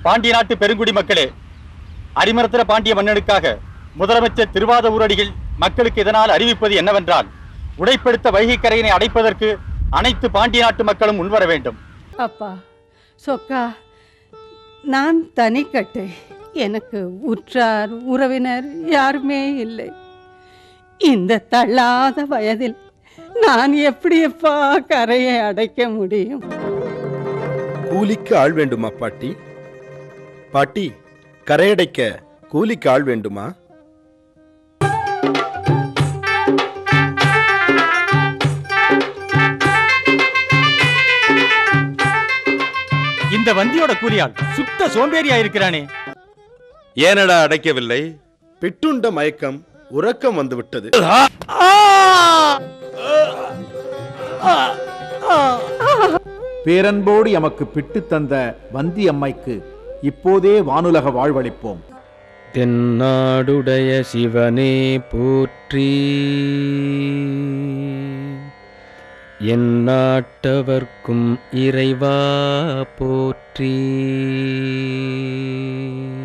பாண்டிய நாட்டு பெருங்குடி மக்களே அரிமரத்திர பாண்டிய மன்னனுக்காக முதலமைச்சர் திருவாத ஊரடிகள் மக்களுக்கு இதனால் அறிவிப்பது என்னவென்றால் உடைப்படுத்த வைகை கரையினை அடைப்பதற்கு அனைத்து பாண்டிய நாட்டு மக்களும் முன்வர வேண்டும் அப்பா சொக்கா நான் தனிக்கட்டை எனக்கு உற்றார் உறவினர் யாருமே இல்லை இந்த தள்ளாத வயதில் நான் எப்படியப்பா கரையை அடைக்க முடியும் கூலிக்கு ஆள் வேண்டுமா பாட்டி பாட்டி கரையடைக்க கூலிக்கு ஆள் வேண்டுமா இந்த வந்தியோட கூலியால் சுத்த சோம்பேறியா இருக்கிறானே ஏனடா அடைக்கவில்லை பிட்டுண்ட மயக்கம் உறக்கம் வந்து விட்டது பேரன்போடு எமக்கு பிட்டு தந்த வந்தி அம்மைக்கு இப்போதே வானுலக வாழ்வளிப்போம் தென்னாடுடைய சிவனே போற்றி என் நாட்டவர்க்கும் இறைவா போற்றி